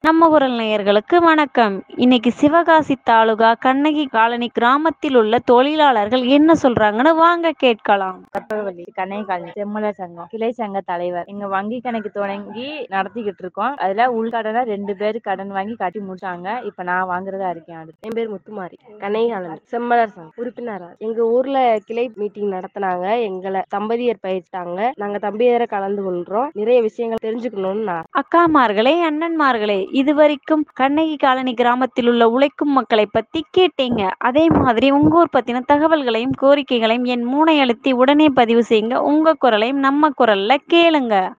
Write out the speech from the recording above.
நம்ம குரல் நேயர்களுக்கு வணக்கம் இன்னைக்கு சிவகாசி தாலுகா கண்ணகி காலனி கிராமத்தில் உள்ள தொழிலாளர்கள் என்ன சொல்றாங்கன்னு வாங்க கேட்கலாம் கற்பகவல்லி கண்ணகி காலனி செம்மலர் சங்கம் கிளை சங்க தலைவர் எங்க வங்கி கணக்கு தொடங்கி நடத்திக்கிட்டு இருக்கோம் அதுல உள்கடனை ரெண்டு பேர் கடன் வாங்கி கட்டி முடிச்சாங்க இப்ப நான் வாங்குறதா இருக்கேன் அடுத்து என் பேர் முத்துமாரி கண்ணையாளன் செம்மலர் சங்கம் உறுப்பினரா எங்க ஊர்ல கிளை மீட்டிங் நடத்தினாங்க எங்களை தம்பதியர் பயிர்த்தாங்க நாங்க தம்பதியரை கலந்து கொள்றோம் நிறைய விஷயங்கள் தெரிஞ்சுக்கணும்னு நான் அக்காமார்களே அண்ணன்மார்களே இதுவரைக்கும் கண்ணகி காலனி கிராமத்தில் உள்ள உழைக்கும் மக்களை பத்தி கேட்டீங்க அதே மாதிரி உங்க ஊர் பத்தின தகவல்களையும் கோரிக்கைகளையும் என் மூனை அழுத்தி உடனே பதிவு செய்யுங்க உங்க குரலையும் நம்ம குரல்ல கேளுங்க